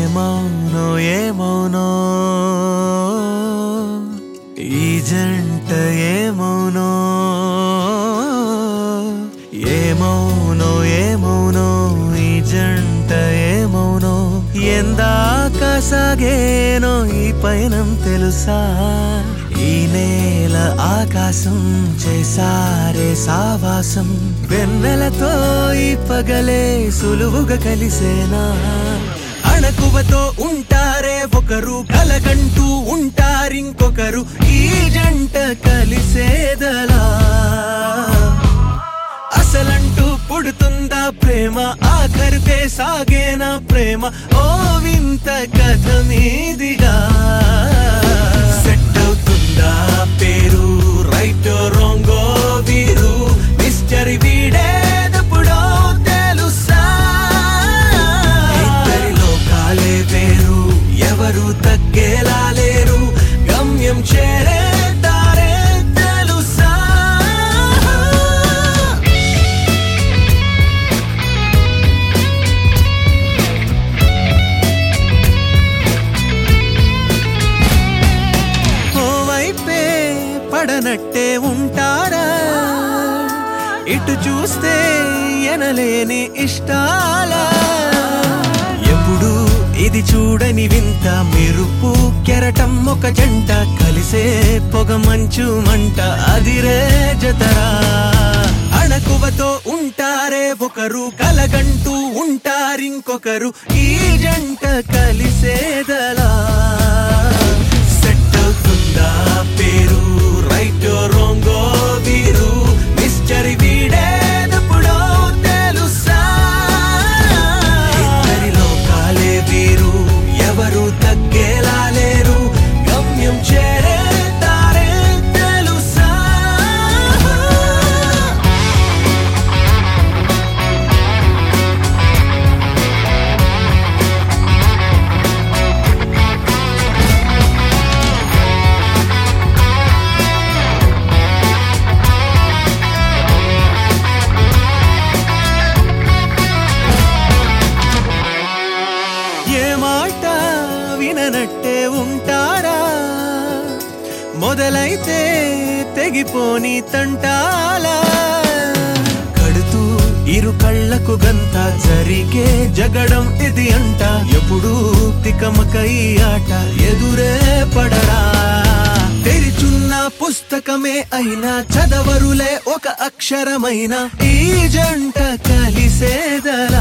ఏమౌనో ఏమౌనో ఈ జంట ఏమౌనో ఏమౌనో ఏమౌనో ఈ జంట ఏమౌనో ఎందాక సాగేనో ఈ పయనం తెలుసా ఈ నేల ఆకాశం చేసారే సావాసం వెన్నెలతో ఈ పగలే సులువుగా కలిసేనా అణకువతో ఉంటారే ఒకరు కలగంటూ ఉంటారింకొకరు ఈ జంట కలిసేదలా అసలంటూ పుడుతుందా ప్రేమ ఆఖరికే సాగేనా ప్రేమ ఓ వింత కథ మీదిగా సెట్ అవుతుందా పేరు రైట్ రాంగో వీరు మిస్టరీ వీడేదప్పుడో తెలుసా ఇద్దరి లోకాలే వేరు ఎవరు తగ్గేలా లేరు గమ్యం చేరే దారే తెలుసా ఓవైపే పడనట్టే ఉంటారా ఇటు చూస్తే ఎనలేని ఇష్టాల ఎప్పుడు ఇది చూడని వింత మెరుపు కెరటం ఒక జంట కలిసే పొగ మంచు మంట అదిరే జతరా అణకువతో ఉంటారే ఒకరు కలగంటూ ఉంటారింకొకరు ఈ జంట కలిసేదలా సెట్ అవుతుందా పేరు రైట్ రాంగో వీరు మిస్టరీ వీడేదప్పుడో తెలుసా ఇద్దరి లోకాలే వీరు ఎవరు తగ్గేలా లేరు గమ్యం చేరే దారే తెలుసా ఏ మాట విననట్టే ఉంటారా మొదలైతే తెగిపోని తంటాలా కడుతూ ఇరు కళ్ళకు గంత జరిగే జగడం ఇది అంట ఎప్పుడు తికమక ఈ ఆట ఎదురే పడరా తెరిచున్న పుస్తకమే అయినా చదవరులే ఒక అక్షరమైన ఈ జంట కలిసేదలా